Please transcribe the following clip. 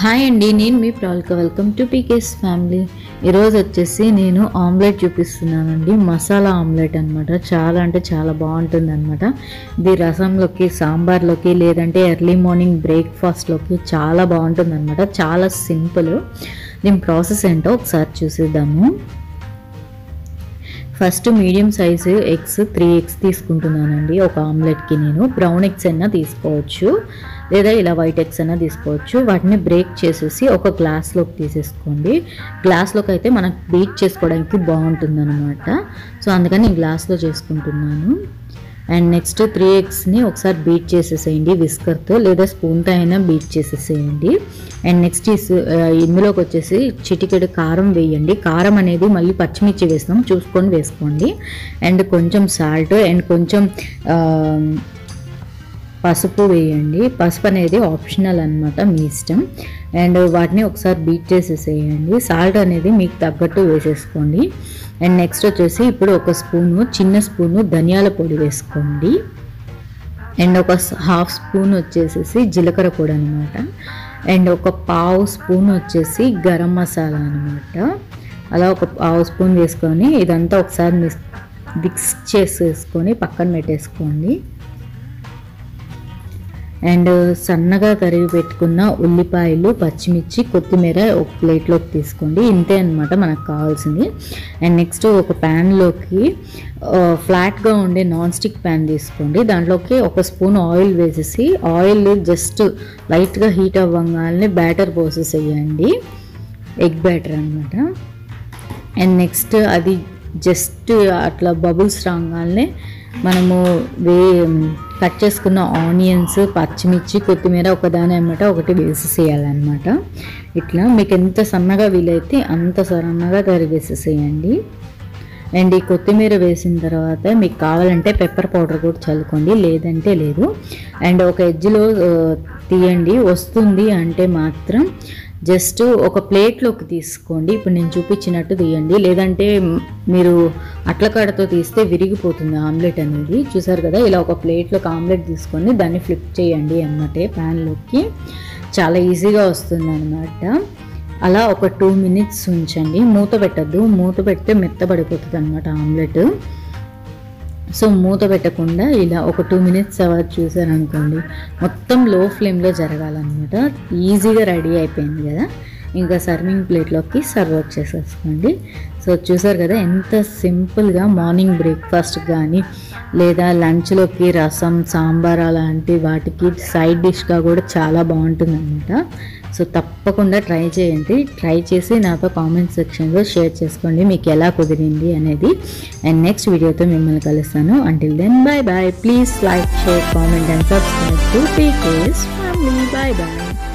hi అండి నేను మీ ప్రాల్క వెల్కమ్ టు పీకేస్ ఫ్యామిలీ ఈరోజు వచ్చేసి నేను ఆమ్లెట్ చూపిస్తున్నానండి మసాలా ఆమ్లెట్ అనమాట చాలా అంటే చాలా బాగుంటుంది అనమాట ఇది రసంలోకి సాంబార్లోకి లేదంటే ఎర్లీ మార్నింగ్ బ్రేక్ఫాస్ట్లోకి చాలా బాగుంటుంది అనమాట చాలా సింపుల్ దీని ప్రాసెస్ ఏంటో ఒకసారి చూసేద్దాము first medium size eggs three eggs తీసుకుంటున్నానండి ఒక ఆమ్లెట్కి నేను బ్రౌన్ ఎగ్స్ అయినా తీసుకోవచ్చు లేదా ఇలా వైట్ ఎగ్స్ అయినా తీసుకోవచ్చు వాటిని బ్రేక్ చేసేసి ఒక గ్లాస్లోకి తీసేసుకోండి గ్లాస్లోకి అయితే మనకు బీట్ చేసుకోవడానికి బాగుంటుంది అనమాట సో అందుకని నేను గ్లాస్లో చేసుకుంటున్నాను అండ్ నెక్స్ట్ త్రీ ఎగ్స్ని ఒకసారి బీట్ చేసేసేయండి విస్కర్తో లేదా స్పూన్తో అయినా బీట్ చేసేసేయండి అండ్ నెక్స్ట్ ఇందులోకి వచ్చేసి చిటికెడు కారం వేయండి కారం అనేది మళ్ళీ పచ్చిమిర్చి వేస్తాం చూసుకొని వేసుకోండి అండ్ కొంచెం సాల్ట్ అండ్ కొంచెం ఆ, పసుపు వేయండి పసుపు అనేది ఆప్షనల్ అనమాట మీ ఇష్టం అండ్ వాటిని ఒకసారి బీట్ చేసేసేయండి సాల్ట్ అనేది మీకు తగ్గట్టు వేసేసుకోండి అండ్ నెక్స్ట్ వచ్చేసి ఇప్పుడు ఒక స్పూను చిన్న స్పూను ధనియాల పొడి వేసుకోండి అండ్ ఒక హాఫ్ స్పూన్ వచ్చేసేసి జీలకర్ర పొడి అనమాట అండ్ ఒక పావు స్పూన్ వచ్చేసి గరం మసాలా అనమాట అలా ఒక పావు స్పూన్ వేసుకొని ఇదంతా ఒకసారి మిక్స్ మిక్స్ చేసేసుకొని పక్కన పెట్టేసుకోండి అండ్ సన్నగా తరిగి పెట్టుకున్న ఉల్లిపాయలు పచ్చిమిర్చి కొత్తిమీర ఒక ప్లేట్లోకి తీసుకోండి ఇంతే అనమాట మనకు కావాల్సింది అండ్ నెక్స్ట్ ఒక ప్యాన్లోకి ఫ్లాట్గా ఉండే నాన్ స్టిక్ ప్యాన్ తీసుకోండి దాంట్లోకి ఒక స్పూన్ ఆయిల్ వేసేసి ఆయిల్ జస్ట్ లైట్గా హీట్ అవ్వగానే బ్యాటర్ పోసేసేయండి ఎగ్ బ్యాటర్ అనమాట అండ్ నెక్స్ట్ అది జస్ట్ అట్లా బబుల్స్ రాగానే మనము వే కట్ చేసుకున్న ఆనియన్స్ పచ్చిమిర్చి కొత్తిమీర ఒకదాని అనమాట ఒకటి వేసేసేయాలన్నమాట ఇట్లా మీకు ఎంత సన్నగా వీలైతే అంత సన్నగా తరిగేసేసేయండి అండ్ ఈ కొత్తిమీర వేసిన తర్వాత మీకు కావాలంటే పెప్పర్ పౌడర్ కూడా చల్లుకోండి లేదంటే లేదు అండ్ ఒక ఎడ్జ్లో తీయండి వస్తుంది అంటే మాత్రం జస్ట్ ఒక ప్లేట్లోకి తీసుకోండి ఇప్పుడు నేను చూపించినట్టు తీయండి లేదంటే మ్, మీరు అట్లకాడతో తీస్తే విరిగిపోతుంది ఆమ్లెట్ అనేది చూసారు కదా ఇలా ఒక ప్లేట్లోకి ఆమ్లెట్ తీసుకొని దాన్ని ఫ్లిప్ చేయండి అన్నమాటే ప్యాన్లోకి చాలా ఈజీగా వస్తుంది అనమాట అలా ఒక టూ మినిట్స్ ఉంచండి మూత పెట్టద్దు మూత పెడితే మెత్తబడిపోతుంది అనమాట ఆమ్లెట్ సో మూత పెట్టకుండా ఇలా ఒక టూ మినిట్స్ తర్వాత చూసారనుకోండి మొత్తం లో ఫ్లేమ్లో జరగాలన్నమాట ఈజీగా రెడీ అయిపోయింది కదా ఇంకా సర్వింగ్ ప్లేట్లోకి సర్వ్ చేసేసుకోండి సో చూసారు కదా ఎంత సింపుల్గా మార్నింగ్ బ్రేక్ఫాస్ట్ కానీ లేదా లంచ్లోకి రసం సాంబార్ అలాంటి వాటికి సైడ్ డిష్గా కూడా చాలా బాగుంటుంది అనమాట సో తప్పకుండా ట్రై చేయండి ట్రై చేసి నాతో కామెంట్ సెక్షన్లో షేర్ చేసుకోండి మీకు ఎలా కుదిరింది అనేది అండ్ నెక్స్ట్ వీడియోతో మిమ్మల్ని కలుస్తాను until then bye bye please like share comment and subscribe to PK's family bye bye